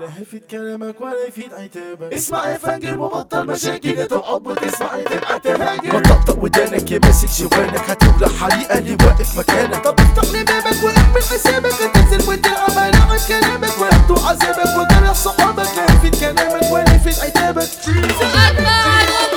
لا هيفيد كلامك ولا يفيد عتابك اسمع يا فنجر وبطل مشاكل تقعد وتسمع تبقى تهاجر وطقطق ودانك يا ماسك جوانك هتولع حريقة اللي واقف مكانك طب افتح لي بابك واقفل حسابك هتنزل وتلعب على كلامك ويبدو عذابك وجرح صحابك لا يفيد كلامك ولا يفيد عتابك سؤال معروف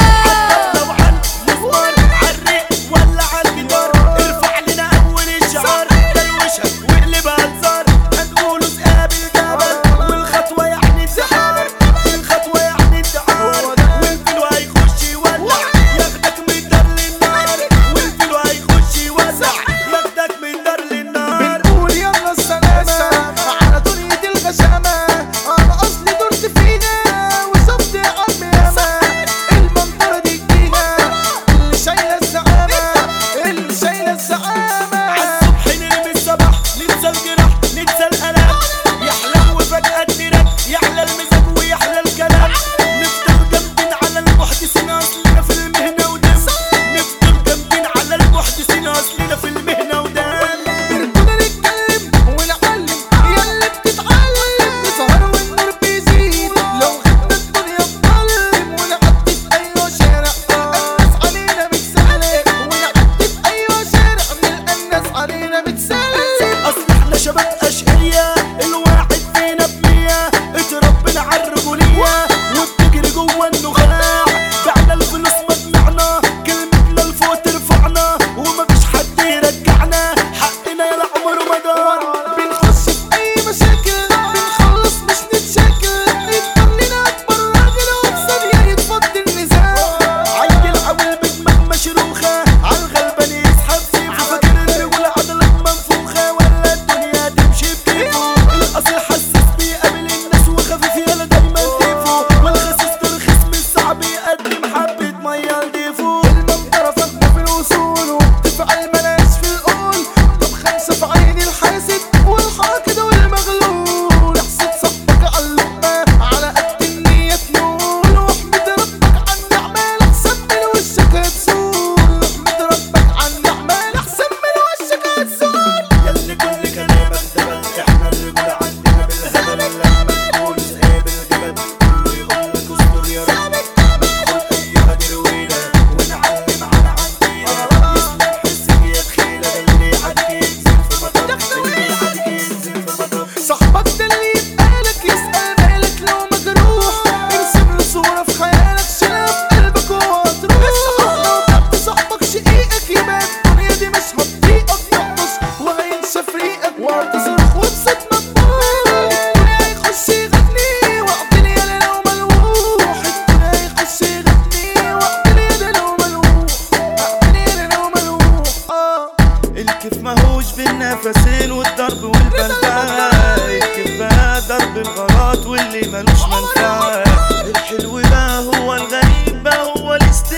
لو عن مسمار عالريق ولا عالجدار ارفع لنا اول الشعار دروشها واقلبها هزار هنقوله تقابل جبل والخطوه يعني انتحار الخطوه يعني انتحار والفيلو هيخش يولع ياخدك من دار للنار والفيلو هيخش يوزع ياخدك من دار للنار بنقول يلا السلامة على دنيا الغشامة أنا أصلي درت فينا وصبت يا عم ياما المنطرة دي جديدة اللي شايلة الزعامة اللي شايلة الزعامة عالصبح نرمي الصباح ننسى الجراح ننسى الالام يحلى وفجأة التراك يحلى المزاج ويحلى الكلام نفضل جامدين على المحدثين اصلنا في المهنة ودم نفضل جامدين على المحدثين اصلنا في المهنة ودم بنكون نتكلم ونعلم ياللي بتتعلم نسهر والنور بيزيد لو غبنا الدنيا بتظلم ونعدي في أيوة شارع الناس علينا بتسلم ونعدي في أيوة شارع نلقى الناس علينا بتسلم اصل احنا شباب اشقية الواحد فينا بمية اتربنا عالرجولية وبتجري جوا النخاع بعنا الفلوس مجمعنا كلمتنا لفوق ترفعنا ومفيش حد يرجعنا حقنا يا العمر مدار بنخش في أي مشاكل بنخلص مش نتشاكل نقدر لنا أكبر راجل وبثانية يتفضل النزاع عيل عويل بدماغ مشروخة عالغلبان يسحب سيفه فاكر الرجولة عضلات منفوخة ولا الدنيا تمشي بكيفه الأصل حساس بيقابل الناس وخفيف يالا دايما تيفو والخسيس ترخيص مش صعب يقدم حبة مية لضيفه المنظرة فاهمة في الوصول وبتفعل ملاش في القول طب خمسة في عين الحاسد والحاقد والمغلول احسد صاحبك على اللقمة على قد النية تنول واحمد ربك على النعمة لحسن من وشك هتزول احمد ربك على النعمة لحسن من وشك هتزول ياللي كل كلامك دبل احنا الرجولة عندنا بالهبل لما نقول نقابل جبل كله يقول لك استر يا رب ندخل اي هدر ويلة ونعلم على عندنا يسلم حسك يا تخيلة ده اللي يعدي ينزل في مطر اللي يعدي ينزل في مطر صاحبك ده اللي يبقالك يسأل مالك لو مجروح ارسم له صورة في خيالك شيلها في قلبك وهو هتروح لو كنت صاحبك شقيقك يبقى الدنيا دي مش هتطيقك يقص وهينسى فريقك وهتصرخ وبصوت مطبوع الدنيا هيخش يغني وقت يالا لو ملوح الدنيا هيخش يغني وقت يالا لو ملوح وقت يالا لو ملوح اه الكيف ماهوش بالنفسين والضرب والبلبل الكيف بقى ضرب الغلط واللي ملوش منفعة الحلو بقى هو الغريب بقى هو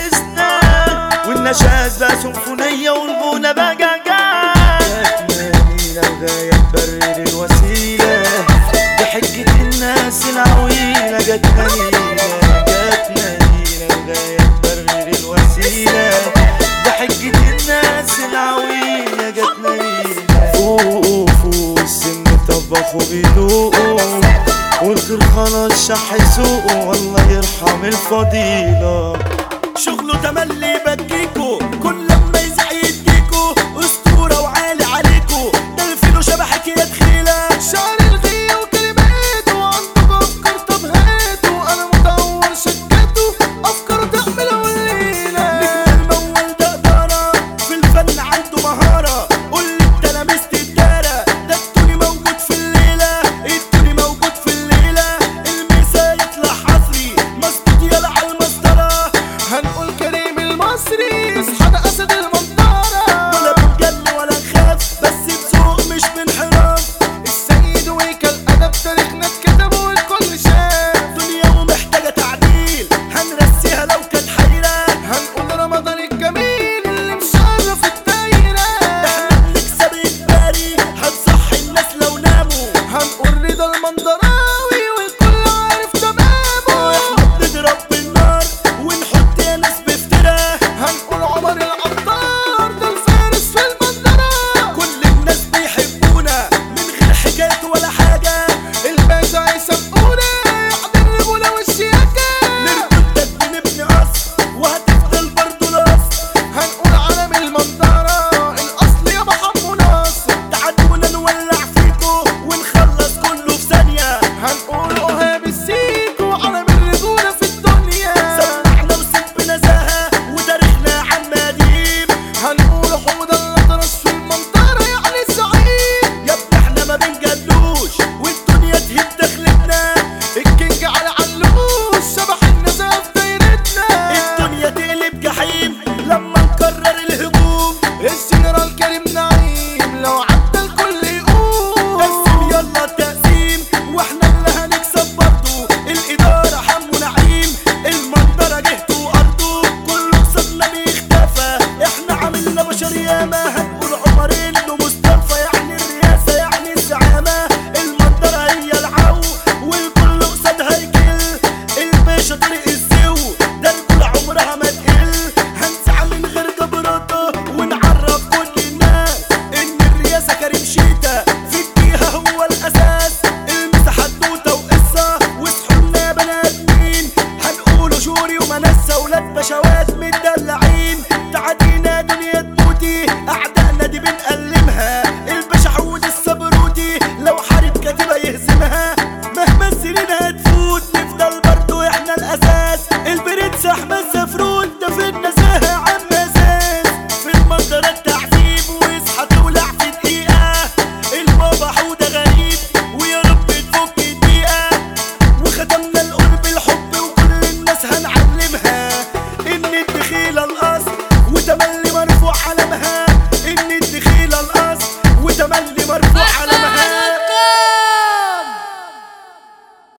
الاستثناء والنشاز بقى سيمفونية والغنى بقى جاجات مالينا الغاية تبرر الوسيلة بحجة الناس العويلة جت مالينا جت مالينا الغاية تبرر الوسيلة بحجة الناس العويلة جت مالينا فوقوا فوق السن طبخوا بيدوقوا والخير خلاص شح سوقه والله يرحم الفضيلة شغله تملي بكي